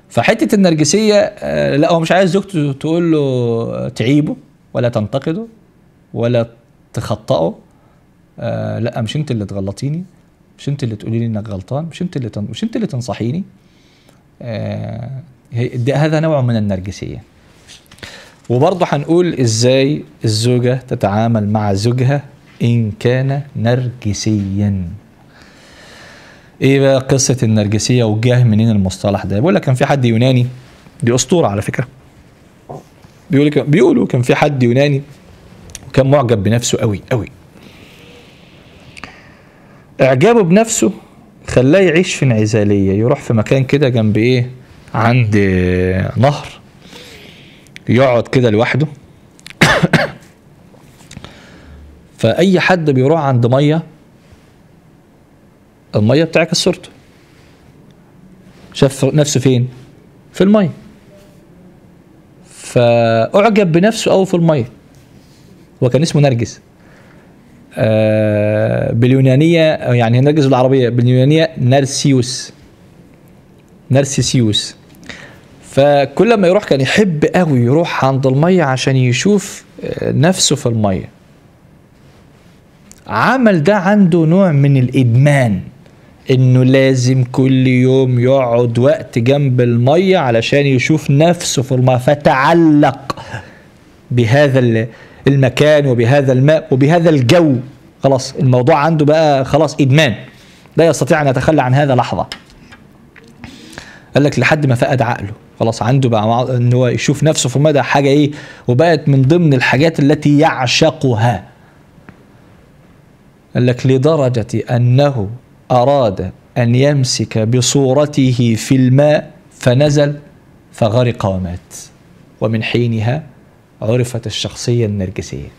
فحته النرجسيه آه، لا هو مش عايز زوجته تقول له تعيبه ولا تنتقده ولا تخطئه آه لا مش انت اللي تغلطيني مش انت اللي تقولي لي انك غلطان مش انت اللي تن... مش انت اللي تنصحيني آه هي- ده هذا نوع من النرجسيه وبرضه هنقول ازاي الزوجه تتعامل مع زوجها ان كان نرجسيا ايه بقى قصه النرجسيه وجاه منين المصطلح ده بيقول لك كان في حد يوناني دي اسطوره على فكره بيقول بيقولوا كان في حد يوناني وكان معجب بنفسه قوي قوي اعجابه بنفسه خلاه يعيش في انعزاليه يروح في مكان كده جنب ايه عند نهر يقعد كده لوحده فاي حد بيروح عند ميه الميه بتعكس صورته شاف نفسه فين في الميه فاعجب بنفسه قوي في الميه هو كان اسمه نرجس آه باليونانيه يعني نرجس بالعربيه باليونانيه نرسيوس نرسيسيوس فكل ما يروح كان يحب قوي يروح عند الميه عشان يشوف آه، نفسه في الميه عمل ده عنده نوع من الادمان انه لازم كل يوم يقعد وقت جنب الميه علشان يشوف نفسه في الميه فتعلق بهذا ال- المكان وبهذا الماء وبهذا الجو خلاص الموضوع عنده بقى خلاص ادمان لا يستطيع ان يتخلى عن هذا لحظه قال لك لحد ما فقد عقله خلاص عنده بقى مع- ان هو يشوف نفسه في الماء ده حاجه ايه وبقت من ضمن الحاجات التي يعشقها قال لك لدرجة أنه أراد أن يمسك بصورته في الماء فنزل فغرق ومات ومن حينها عرفت الشخصية النرجسية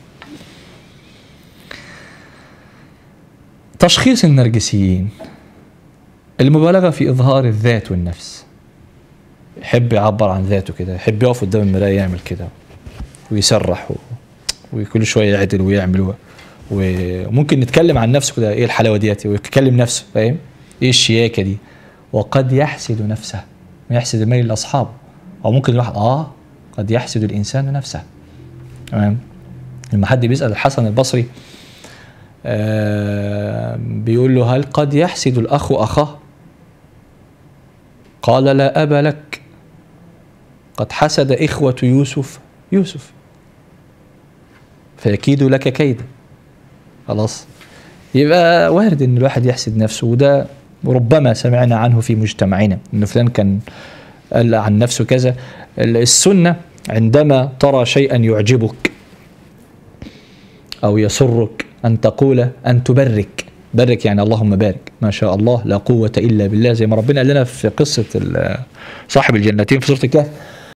تشخيص النرجسيين المبالغة في إظهار الذات والنفس يحب يعبر عن ذاته كده يحب يقف قدام المراية يعمل كده ويسرح و... وكل شويه يعدل ويعمل و- وممكن نتكلم عن نفسه كده ايه الحلاوه ديت ويتكلم نفسه فاهم ايه الشياكه دي وقد يحسد نفسه ويحسد المال لاصحابه او ممكن الواحد اه قد يحسد الانسان نفسه تمام لما حد بيسال الحسن البصري آه بيقول له هل قد يحسد الاخ اخاه قال لا ابا لك قد حسد اخوه يوسف يوسف فيكيد لك كيدا خلاص يبقى وارد ان الواحد يحسد نفسه وده ربما سمعنا عنه في مجتمعنا ان فلان كان قال عن نفسه كذا السنه عندما ترى شيئا يعجبك او يسرك ان تقول ان تبرك برك يعني اللهم بارك ما شاء الله لا قوه الا بالله زي ما ربنا قال لنا في قصه ال- صاحب الجنتين في سوره الكهف